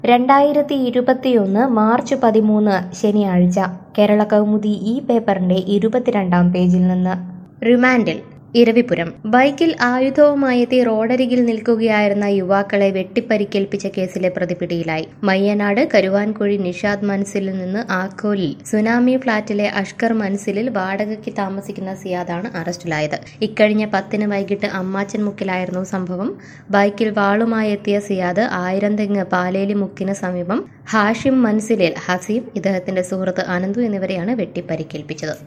രണ്ടായിരത്തി ഇരുപത്തിയൊന്ന് മാർച്ച് പതിമൂന്ന് ശനിയാഴ്ച കേരള കൗമുദി ഈ പേപ്പറിന്റെ ഇരുപത്തിരണ്ടാം പേജിൽ നിന്ന് റിമാൻഡിൽ ഇരവിപുരം ബൈക്കിൽ ആയുധവുമായെത്തി റോഡരികിൽ നിൽക്കുകയായിരുന്ന യുവാക്കളെ വെട്ടിപ്പരിക്കേൽപ്പിച്ച കേസിലെ പ്രതി പിടിയിലായി മയ്യനാട് കരുവാൻകുഴി നിഷാദ് മൻസിലിൽ നിന്ന് ആക്കോലിൽ സുനാമി ഫ്ളാറ്റിലെ അഷ്കർ മൻസിലിൽ വാടകയ്ക്ക് താമസിക്കുന്ന സിയാദാണ് അറസ്റ്റിലായത് ഇക്കഴിഞ്ഞ പത്തിന് വൈകിട്ട് അമ്മാച്ചൻ മുക്കിലായിരുന്നു സംഭവം ബൈക്കിൽ വാളുമായി എത്തിയ സിയാദ് ആയിരംതെങ്ങ് പാലേലി മുക്കിന് സമീപം ഹാഷിം മൻസിലിൽ ഹസീം ഇദ്ദേഹത്തിന്റെ സുഹൃത്ത് അനന്തു എന്നിവരെയാണ് വെട്ടിപ്പരിക്കേൽപ്പിച്ചത്